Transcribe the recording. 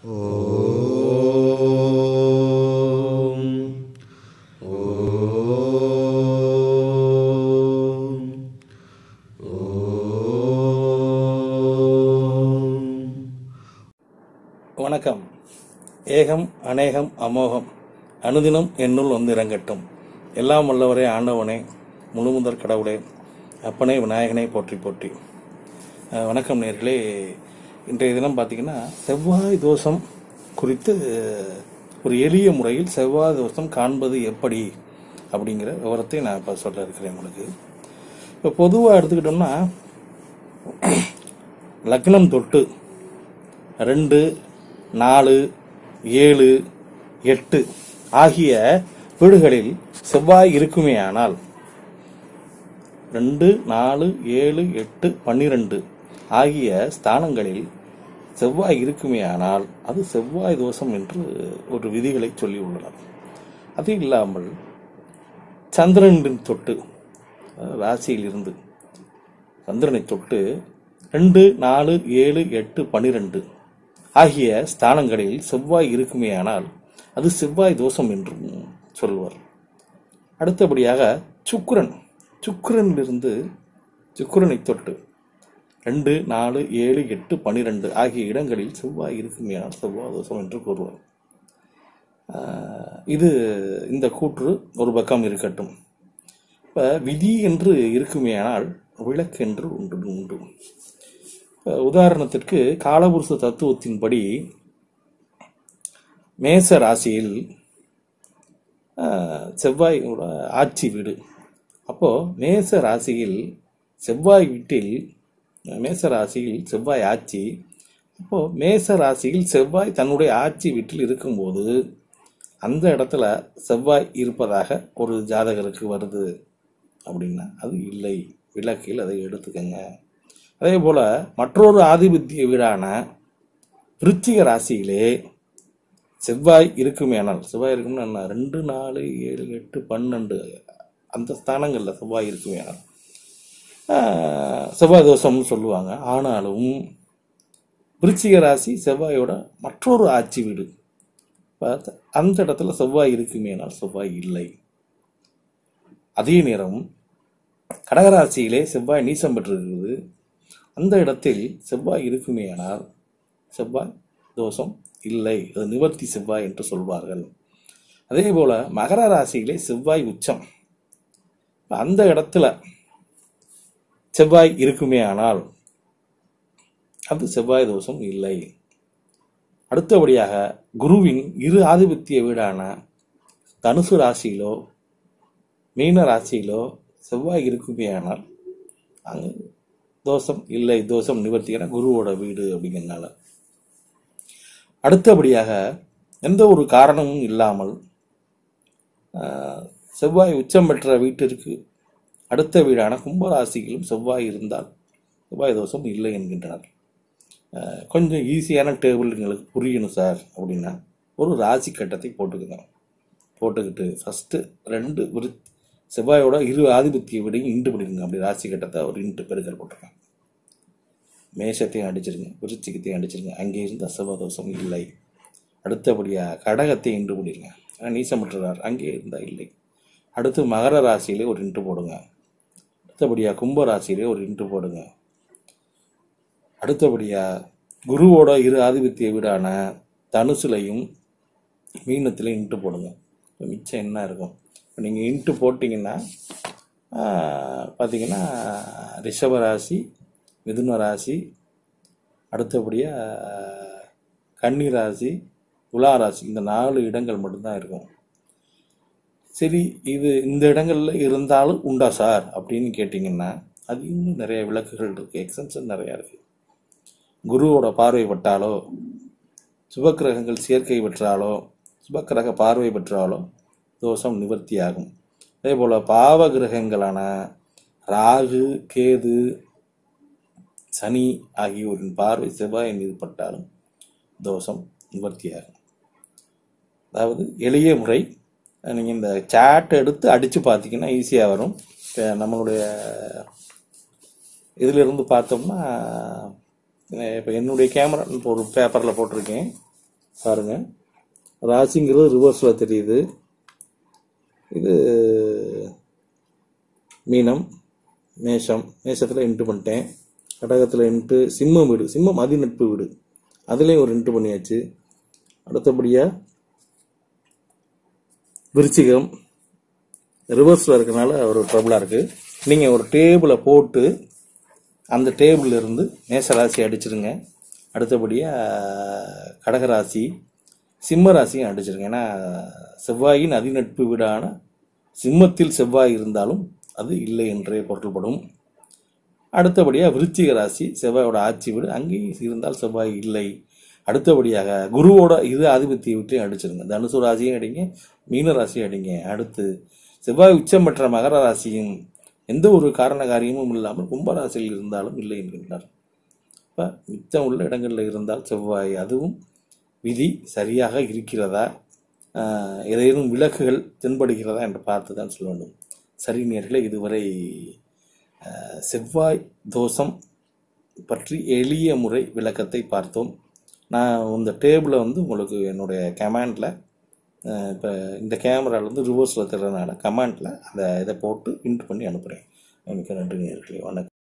ஓம் ஓம் ஓம் வணக்கம் ஏகம் அநேகம் அமோகம் அனுதினம் என்னுள் வந்து இறங்கட்டும் எல்லாம் வல்லவரே ஆண்டவனே முழுமுதற் கடவுளே அப்பனே விநாயகனை போற்றி போற்றி அஹ், வணக்கம் நேர்களே இன்றைய தினம் பார்த்தீங்கன்னா செவ்வாய் தோஷம் குறித்து அஹ், ஒரு எளிய முறையில் செவ்வாய் தோஷம் காண்பது எப்படி அப்படிங்கிற விவரத்தை நான் இப்போ சொல்ல இருக்கிறேன் உங்களுக்கு இப்போ பொதுவாக எடுத்துக்கிட்டோம்னா லக்னம் தொட்டு ரெண்டு நாலு ஏழு எட்டு ஆகிய வீடுகளில் செவ்வாய் இருக்குமேயானால் ரெண்டு நாலு ஏழு எட்டு பன்னிரண்டு ஆகிய ஸ்தானங்களில் செவ்வாய் இருக்குமேயானால் அது செவ்வாய் தோஷம் என்று ஒரு விதிகளை சொல்லியுள்ளனர் அது இல்லாமல் சந்திரனின் தொட்டு அதாவது ராசியில் இருந்து சந்திரனை தொட்டு ரெண்டு நாலு ஏழு எட்டு பன்னிரண்டு ஆகிய ஸ்தானங்களில் செவ்வாய் இருக்குமேயானால் அது செவ்வாய் தோஷம் என்றும் சொல்வர் அடுத்தபடியாக சுக்கிரன் சுக்கிரனிலிருந்து சுக்கிரனை தொட்டு ரெண்டு நாலு ஏழு எட்டு பன்னிரண்டு ஆகிய இடங்களில் செவ்வாய் இருக்குமேயானால் செவ்வாய் தோஷம் என்று கூறுவர் ஆஹ் இது இந்த கூற்று ஒரு பக்கம் இருக்கட்டும் இப்ப விதி என்று இருக்குமேயானால் விளக்கு என்று உண்டு உண்டு இப்ப உதாரணத்திற்கு காலபுருஷ தத்துவத்தின்படி மேச ராசியில் ஆஹ், செவ்வாயோட ஆட்சி வீடு அப்போ மேச ராசியில் செவ்வாய் வீட்டில் மேச ராசியில் செவ்வாய் ஆட்சி அப்போ மேச ராசியில் செவ்வாய் தன்னுடைய ஆட்சி வீட்டில் இருக்கும்போது அந்த இடத்துல செவ்வாய் இருப்பதாக ஒரு ஜாதகருக்கு வருது அப்படின்னா அது இல்லை விளக்கில் அதை எடுத்துக்கங்க அதே போல மற்றொரு ஆதிபத்திய வீடான விருச்சிக ராசியிலே செவ்வாய் இருக்குமேனால் செவ்வாய் இருக்கும்னா என்ன ரெண்டு நாலு ஏழு எட்டு பன்னெண்டு அந்த ஸ்தானங்களில் செவ்வாய் இருக்குமேனால் ஆஹ், செவ்வாய் தோஷம்னு சொல்லுவாங்க ஆனாலும் விருச்சிக ராசி செவ்வாயோட மற்றொரு ஆட்சி வீடு பார்த்து அந்த இடத்துல செவ்வாய் இருக்குமேனால் செவ்வாய் இல்லை அதே நேரம் கடகராசியிலே செவ்வாய் நீசம் பெற்றிருக்கிறது அந்த இடத்தில் செவ்வாய் இருக்குமேயானால் செவ்வாய் தோஷம் இல்லை அது நிவர்த்தி செவ்வாய் என்று சொல்வார்கள் அதே போல மகர ராசியிலே செவ்வாய் உச்சம் அந்த இடத்துல செவ்வாய் இருக்குமே ஆனால் அது செவ்வாய் தோஷம் இல்லை அடுத்தபடியாக குருவின் இரு ஆதிபத்திய வீடான தனுசு ராசியிலோ மீன ராசியிலோ செவ்வாய் இருக்குமே ஆனால் அங்கு தோஷம் இல்லை தோஷம் நிவர்த்திக்கிற குருவோட வீடு அப்படிங்கிறதுனால அடுத்தபடியாக எந்த ஒரு காரணமும் இல்லாமல் ஆஹ், செவ்வாய் உச்சம் பெற்ற வீட்டிற்கு அடுத்த வீடான கும்பராசியிலும் செவ்வாய் இருந்தால் செவ்வாய் தோஷம் இல்லை என்கின்றனர் ஆஹ், கொஞ்சம் ஈஸியான டேபிள் எங்களுக்கு புரியணும் சார் அப்படின்னா ஒரு ராசி கட்டத்தை போட்டுக்கங்க போட்டுக்கிட்டு ஃபஸ்ட்டு ரெண்டு ஒரு செவ்வாயோட இரு ஆதிபத்திய விடையும் இண்டு பிடிக்குங்க அப்படி ராசி கட்டத்தை ஒரு இன்ட்டு பெருக்கல் போட்டுருங்க மேஷத்தையும் அடிச்சிருங்க விருச்சிகத்தையும் அடிச்சிருங்க அங்கே இருந்து அசப தோஷம் இல்லை அடுத்தபடியாக கடகத்தை இன்று பிடிங்க ஆனா நீசம் பெற்றார் அங்கே இருந்தால் இல்லை அடுத்து மகர ராசியிலே ஒரு இன்ட்டு போடுங்க அடுத்தபடியாக கும்ப ராசியிலே ஒரு இன்ட்டு போடுங்க அடுத்தபடியாக குருவோட இரு ஆதிபத்திய வீடான தனுசுலையும் மீனத்திலையும் இன்ட்டு போடுங்க இப்ப மிச்சம் என்ன இருக்கும் இப்போ நீங்கள் இன்ட்டு போட்டிங்கன்னா ஆஹ், பார்த்தீங்கன்னா ரிஷப ராசி மிதுன ராசி அடுத்தபடியாக கன்னி ராசி துலா ராசி இந்த நாலு இடங்கள் மட்டும்தான் இருக்கும் சரி இது இந்த இடங்கள்ல இருந்தாலும் உண்டா சார் அப்படின்னு கேட்டிங்கன்னா அது இன்னும் நிறைய விளக்குகள் இருக்கு எக்ஸம்ஷன் நிறையா இருக்கு குருவோட பார்வை பட்டாலோ சுபக்கிரகங்கள் சேர்க்கை பெற்றாலோ சுபக்கிரக பார்வை பெற்றாலோ தோஷம் நிவர்த்தியாகும் அதே போல பாவ கிரகங்களான ராகு கேது சனி ஆகியோரின் பார்வை செவ்வாய் மீது பட்டாலும் தோஷம் நிவர்த்தியாகும் அதாவது எளிய முறை நீங்கள் இந்த சாட் எடுத்து அடித்து பார்த்தீங்கன்னா ஈஸியாக வரும் இப்ப நம்மளுடைய இதுல இருந்து பார்த்தோம்னா இப்போ என்னுடைய கேமரா இப்போ ஒரு பேப்பரில் போட்டிருக்கேன் பாருங்க ராசிங்கிறது ரிவர்ஸில் தெரியுது இது மீனம் மேஷம் மேஷத்தில் இன்ட்டு பண்ணிட்டேன் கடகத்தில் இன்ட்டு சிம்மம் வீடு சிம்மம் அதிநட்பு வீடு அதுலேயும் ஒரு இன்ட்டு பண்ணியாச்சு அடுத்தபடியாக விருச்சிகம் ரிவர்ஸில் இருக்கனால ஒரு ட்ரபிளாக இருக்குது நீங்கள் ஒரு டேபிளை போட்டு அந்த டேபிள்ல இருந்து மேசராசி அடிச்சிருங்க அடுத்தபடியாக கடகராசி சிம்ம ராசியும் அடிச்சிருங்க ஏன்னா செவ்வாயின் அதிநட்பு வீடான சிம்மத்தில் செவ்வாய் இருந்தாலும் அது இல்லை என்றே பொருள்படும் அடுத்தபடியாக விருச்சிக ராசி செவ்வாயோட ஆட்சி வீடு அங்கேயும் இருந்தால் செவ்வாய் இல்லை அடுத்தபடியாக குருவோட இது ஆதிபத்திய வீட்டையும் அடிச்சிருங்க தனுசு ராசியும் அடிங்க மீன ராசியும் அடிங்க அடுத்து செவ்வாய் உச்சம் பெற்ற மகர ராசியும் எந்த ஒரு காரண காரியமும் இல்லாமல் கும்பராசியில் இருந்தாலும் இல்லை என்கின்றார் இப்போ மிச்சம் உள்ள இடங்களில் இருந்தால் செவ்வாய் அதுவும் விதி சரியாக இருக்கிறதா ஆஹ், ஏதேனும் விலக்குகள் தென்படுகிறதா என்று பார்த்து தான் சொல்ல வேண்டும் சரி நேர்களே இதுவரை ஆஹ், செவ்வாய் தோஷம் பற்றி எளிய முறை விளக்கத்தை பார்த்தோம் நான் இந்த டேபிளை வந்து உங்களுக்கு என்னுடைய கமாண்டில் இப்போ இந்த கேமராவில் வந்து ரிவர்ஸில் தர்றதுனால கமாண்டில் அந்த இதை போட்டு பிரிண்ட் பண்ணி அனுப்புகிறேன் மிக்க நன்றி நேர்களே வணக்கம்